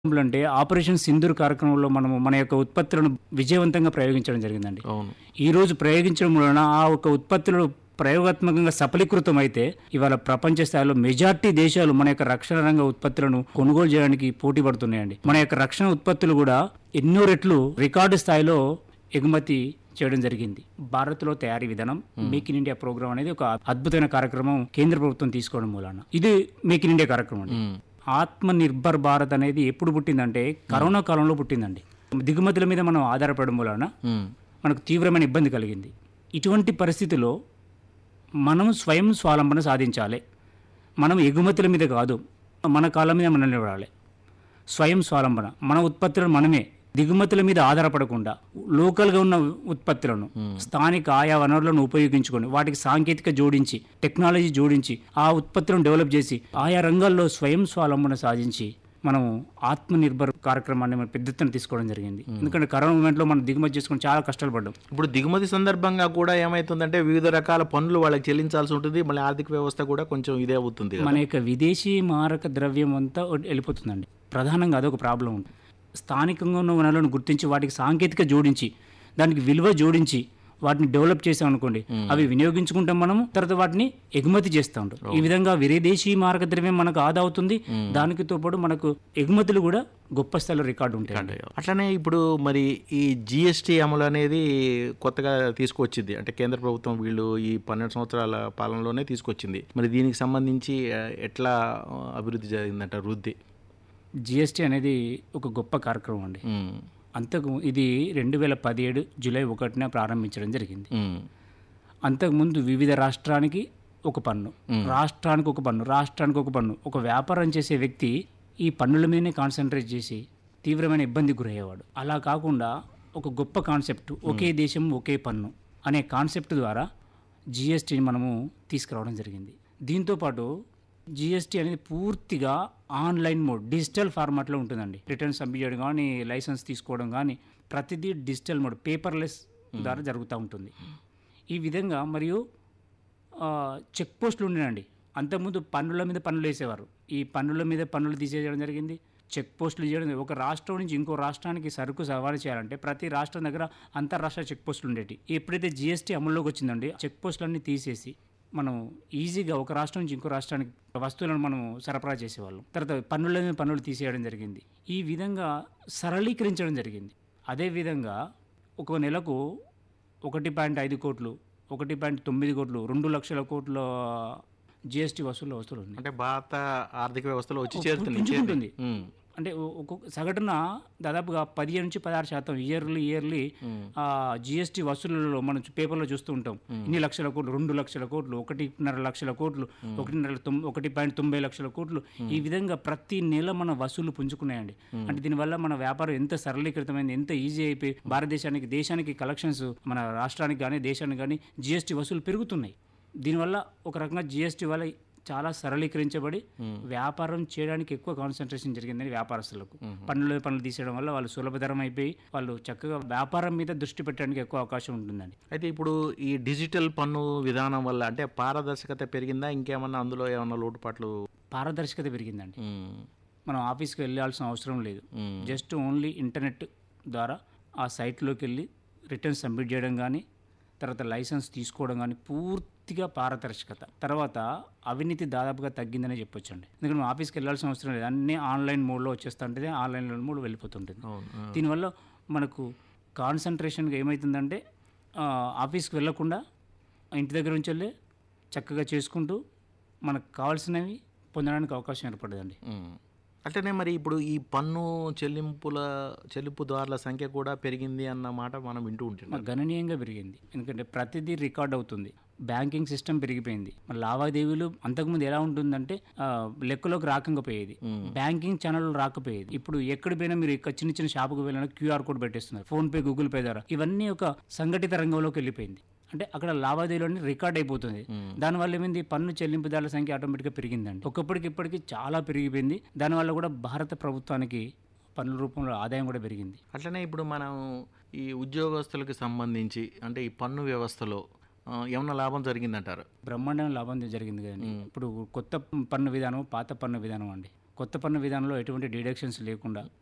అంటే ఆపరేషన్ సింధూర్ కార్యక్రమంలో మనము మన యొక్క ఉత్పత్తులను విజయవంతంగా ప్రయోగించడం జరిగిందండి అవును ఈ రోజు ప్రయోగించడం వలన ఆ ఒక ఉత్పత్తులు ప్రయోగాత్మకంగా సఫలీకృతం అయితే ఇవాళ ప్రపంచ స్థాయిలో మెజార్టీ దేశాలు మన యొక్క రక్షణ రంగ ఉత్పత్తులను కొనుగోలు చేయడానికి పోటీ పడుతున్నాయండి మన యొక్క రక్షణ ఉత్పత్తులు కూడా ఎన్నో రెట్లు రికార్డు స్థాయిలో ఎగుమతి చేయడం జరిగింది భారత్లో తయారీ విధానం మేక్ ఇన్ ఇండియా ప్రోగ్రామ్ అనేది ఒక అద్భుతమైన కార్యక్రమం కేంద్ర ప్రభుత్వం తీసుకోవడం మూలాన ఇది మేక్ ఇన్ ఇండియా కార్యక్రమం అండి ఉమ్. ఆత్మ నిర్భర్ భారత్ అనేది ఎప్పుడు పుట్టిందంటే కరోనా కాలంలో పుట్టిందండి దిగుమతుల మీద మనం ఆధారపడడం వలన ఉమ్. మనకు తీవ్రమైన ఇబ్బంది కలిగింది ఇటువంటి పరిస్థితిలో మనం స్వయం స్వాలంబన సాధించాలి మనం ఎగుమతుల మీద కాదు మన కాళ్ళ మీద మనం నిలబడాలి స్వయం స్వాలంబన మన ఉత్పత్తులను మనమే దిగుమతుల మీద ఆధారపడకుండా లోకల్గా ఉన్న ఉత్పత్తులను స్థానిక ఆయా వనరులను ఉపయోగించుకొని వాటికి సాంకేతిక జోడించి టెక్నాలజీ జోడించి ఆ ఉత్పత్తులను డెవలప్ చేసి ఆయా రంగాల్లో స్వయం స్వాలంబన సాధించి మనం ఆత్మనిర్భర్ కార్యక్రమాన్ని మనం పెద్ద ఎత్తున తీసుకోవడం జరిగింది ఎందుకంటే కరోనా మూమెంట్లో మనం దిగుమతి చేసుకొని చాలా కష్టాలు పడ్డాం ఇప్పుడు దిగుమతి సందర్భంగా కూడా ఏమవుతుందంటే వివిధ రకాల పన్నులు వాళ్ళకి చెల్లించాల్సి ఉంటుంది మళ్ళీ ఆర్థిక వ్యవస్థ కూడా కొంచెం ఇదే అవుతుంది కదా. మన యొక్క విదేశీ మారక ద్రవ్యం అంతా ఒ- వెళ్ళిపోతుందండి ప్రధానంగా అదొక ప్రాబ్లం ఉంటుంది స్థానికంగా ఉన్న వనరులను గుర్తించి వాటికి సాంకేతిక జోడించి దానికి విలువ జోడించి వాటిని డెవలప్ చేసాం అనుకోండి అవి వినియోగించుకుంటాం మనము తర్వాత వాటిని ఎగుమతి చేస్తూ ఉంటాం ఈ విధంగా విదేశీ మారక ద్రవ్యం మనకు ఆదా అవుతుంది దానితో పాటు మనకు ఎగుమతులు కూడా గొప్ప స్థాయిలో రికార్డు ఉంటాయి అట్లనే ఇప్పుడు మరి ఈ జిఎస్టీ అమలు అనేది కొత్తగా తీసుకొచ్చింది అంటే కేంద్ర ప్రభుత్వం వీళ్ళు ఈ పన్నెండు సంవత్సరాల పాలనలోనే తీసుకొచ్చింది మరి దీనికి సంబంధించి ఆ, ఎట్లా ఆ, అభివృద్ధి జరిగిందంట వృద్ధి జిఎస్టీ అనేది ఒక గొప్ప కార్యక్రమం అండి ఉమ్. అంతకు ఇది రెండు వేల పదిహేడు జూలై ఒకటిన ప్రారంభించడం జరిగింది ఉమ్. అంతకుముందు వివిధ రాష్ట్రానికి ఒక పన్ను రాష్ట్రానికి ఒక పన్ను రాష్ట్రానికి ఒక పన్ను ఒక వ్యాపారం చేసే వ్యక్తి ఈ పన్నుల మీదనే కాన్సన్ట్రేట్ చేసి తీవ్రమైన ఇబ్బంది గురయ్యేవాడు అలా కాకుండా ఒక గొప్ప కాన్సెప్ట్ ఒకే దేశం ఒకే పన్ను అనే కాన్సెప్ట్ ద్వారా జిఎస్టీని మనము తీసుకురావడం జరిగింది దీంతోపాటు జిఎస్టీ అనేది పూర్తిగా ఆన్లైన్ మోడ్ డిజిటల్ ఫార్మాట్లో ఉంటుందండి రిటర్న్ సబ్మిట్ చేయడం కానీ లైసెన్స్ తీసుకోవడం కానీ ప్రతిదీ డిజిటల్ మోడ్ పేపర్లెస్ ద్వారా జరుగుతూ ఉంటుంది ఈ విధంగా మరియు ఆ, చెక్ పోస్టులు ఉండేనండి అంతకుముందు పన్నుల మీద పన్నులు వేసేవారు ఈ పన్నుల మీద పన్నులు తీసేయడం జరిగింది చెక్ పోస్టులు చేయడం జరిగింది. ఒక రాష్ట్రం నుంచి ఇంకో రాష్ట్రానికి సరుకు సవారీ చేయాలంటే ప్రతి రాష్ట్రం దగ్గర అంతర్రాష్ట్ర చెక్ పోస్టులు ఉండేవి ఎప్పుడైతే జిఎస్టీ అమల్లోకి వచ్చిందండి చెక్ పోస్టులన్నీ తీసేసి మనం ఈజీగా ఒక రాష్ట్రం నుంచి ఇంకో రాష్ట్రానికి వస్తువులను మనం సరఫరా చేసేవాళ్ళం తర్వాత పన్నుల మీద పన్నులు తీసేయడం జరిగింది ఈ విధంగా సరళీకరించడం జరిగింది అదేవిధంగా ఒక నెలకు ఒకటి పాయింట్ ఐదు కోట్లు ఒకటి పాయింట్ తొమ్మిది కోట్లు రెండు లక్షల కోట్ల జిఎస్టీ వసూలు వసూలు ఉంది అంటే భారత ఆర్థిక వ్యవస్థలో వచ్చి చేరుతుంది పుంజుకుంటుంది ఉమ్. అంటే ఒ- ఒక్కొక్క సగటున దాదాపుగా పదిహేను నుంచి పదహారు శాతం ఇయర్లీ ఇయర్లీ జిఎస్టీ వసూళ్లలో మనం చూ- పేపర్లో చూస్తూ ఉంటాం ఇన్ని లక్షల కోట్లు రెండు లక్షల కోట్లు ఒకటిన్నర లక్షల కోట్లు ఒకటిన్నర తొమ్- ఒకటి పాయింట్ తొంభై లక్షల కోట్లు ఈ విధంగా ప్రతి నెల మన వసూలు పుంజుకున్నాయండి అంటే దీనివల్ల మన వ్యాపారం ఎంత సరళీకృతమైంది ఎంత ఈజీ అయిపోయి భారతదేశానికి దేశానికి కలెక్షన్స్ మన రాష్ట్రానికి కానీ దేశానికి కానీ జిఎస్టీ వసూలు పెరుగుతున్నాయి దీనివల్ల ఒక రకంగా జిఎస్టీ వల్ల చాలా సరళీకరించబడి వ్యాపారం చేయడానికి ఎక్కువ కాన్సన్ట్రేషన్ జరిగిందని వ్యాపారస్తులకు పన్నుల పనులు తీసేయడం వల్ల వాళ్ళు సులభతరం అయిపోయి వాళ్ళు చక్కగా వ్యాపారం మీద దృష్టి పెట్టడానికి ఎక్కువ అవకాశం ఉంటుందండి అయితే ఇప్పుడు ఈ డిజిటల్ పన్ను విధానం వల్ల అంటే పారదర్శకత పెరిగిందా ఇంకేమన్నా అందులో ఏమన్నా లోటుపాట్లు పారదర్శకత పెరిగిందండి ఉమ్. మనం ఆఫీస్కి వెళ్ళాల్సిన అవసరం లేదు ఉమ్. జస్ట్ ఓన్లీ ఇంటర్నెట్ ద్వారా ఆ సైట్లోకి వెళ్ళి రిటర్న్ సబ్మిట్ చేయడం కానీ తర్వాత లైసెన్స్ తీసుకోవడం కానీ పూర్తిగా పారదర్శకత తర్వాత అవినీతి దాదాపుగా తగ్గిందనే చెప్పొచ్చండి ఎందుకంటే మనం ఆఫీస్కి వెళ్ళాల్సిన అవసరం లేదు అన్నీ ఆన్లైన్ మోడ్లో వచ్చేస్తుంటుంది ఆన్లైన్ మోడ్ వెళ్ళిపోతుంటుంది అవును ఆ. దీనివల్ల మనకు కాన్సన్ట్రేషన్గా ఏమవుతుందంటే ఆ, ఆఫీస్కి వెళ్ళకుండా ఇంటి దగ్గర నుంచి వెళ్ళి చక్కగా చేసుకుంటూ మనకు కావాల్సినవి పొందడానికి అవకాశం ఏర్పడదండి ఉమ్. అట్లనే మరి ఇప్పుడు ఈ పన్ను చెల్లింపుల చెల్లింపుదారుల సంఖ్య కూడా పెరిగింది అన్న మాట మనం వింటూ ఉంటున్నాం మాకు గణనీయంగా పెరిగింది ఎందుకంటే ప్రతిదీ రికార్డ్ అవుతుంది బ్యాంకింగ్ సిస్టమ్ పెరిగిపోయింది మన లావాదేవీలు అంతకుముందు ఎలా ఉంటుందంటే ఆ, లెక్కలోకి రాకపోయేది బ్యాంకింగ్ ఛానల్ రాకపోయేది ఇప్పుడు ఎక్కడ పోయినా మీరు ఇక్కడ చిన్న చిన్న షాపుకి వెళ్ళినా క్యూఆర్ కోడ్ పెట్టేస్తున్నారు ఫోన్ పే గూగుల్ పే ద్వారా ఇవన్నీ ఒక సంఘటిత రంగంలోకి వెళ్ళిపోయింది అంటే అక్కడ లావాదేవీలు రికార్డ్ అయిపోతుంది దానివల్ల ఏమైంది పన్ను చెల్లింపుదారుల సంఖ్య ఆటోమేటిక్గా పెరిగిందండి ఒకప్పటికి ఇప్పటికి చాలా పెరిగిపోయింది దానివల్ల కూడా భారత ప్రభుత్వానికి పన్నుల రూపంలో ఆదాయం కూడా పెరిగింది అట్లనే ఇప్పుడు మనం ఈ ఉద్యోగస్తులకు సంబంధించి అంటే ఈ పన్ను వ్యవస్థలో ఆ, ఏమన్నా లాభం జరిగిందంటారు బ్రహ్మాండమైన లాభం జరిగింది కదండి ఇప్పుడు కొత్త పన్ను విధానం పాత పన్ను విధానం అండి కొత్త పన్ను విధానంలో ఎటువంటి డిడక్షన్స్ లేకుండా